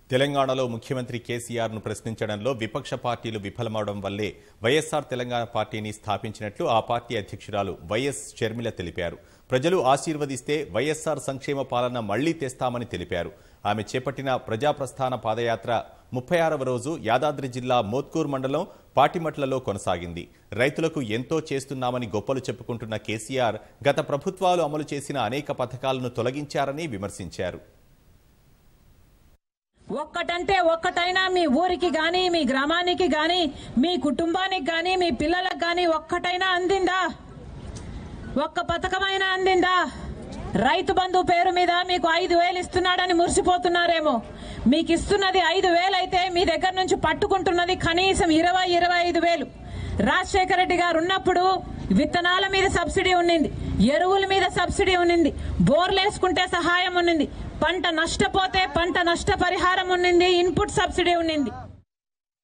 తెలంగాణలో ముఖ్యమంత్రి కేసీఆర్ ను ప్రశ్నించడంలో విపక్ష పార్టీలు విఫలమవడం వల్లే వైఎస్ఆర్ తెలంగాణ పార్టీని స్థాపించినట్లు ఆ పార్టీ అధ్యక్షురాలు వైఎస్ షర్మిల తెలిపారు ప్రజలు ఆశీర్వదిస్తే వైఎస్ఆర్ సంక్షేమ పాలన మళ్లీ తెస్తామని తెలిపారు ఆమె చేపట్టిన ప్రజాప్రస్థాన పాదయాత్ర ముప్పై ఆరవ రోజు యాదాద్రి జిల్లా మోత్కూర్ మండలం పాటిమట్లలో కొనసాగింది రైతులకు ఎంతో చేస్తున్నామని గొప్పలు చెప్పుకుంటున్న కేసీఆర్ గత ప్రభుత్వాలు అమలు చేసిన అనేక పథకాలను తొలగించారని విమర్శించారు ఒక్కటంటే ఒక్కటైనా మీ ఊరికి గాని మీ గ్రామానికి గాని మీ కుటుంబానికి గాని మీ పిల్లలకు గాని ఒక్కటైనా అందిందా ఒక్క పథకమైనా అందిందా రైతు బంధు పేరు మీద మీకు ఐదు వేలు ఇస్తున్నాడని మురిసిపోతున్నారేమో మీకు ఇస్తున్నది ఐదు వేలు అయితే మీ దగ్గర నుంచి పట్టుకుంటున్నది కనీసం ఇరవై ఇరవై ఐదు వేలు రాజశేఖర రెడ్డి గారు ఉన్నప్పుడు విత్తనాల మీద సబ్సిడీ ఉండింది ఎరువుల మీద సబ్సిడీ ఉండింది బోర్లు వేసుకుంటే సహాయం ఉండింది పంట నష్టపోతే పంట నష్ట పరిహారం ఉండింది ఇన్పుట్ సబ్సిడీ ఉండింది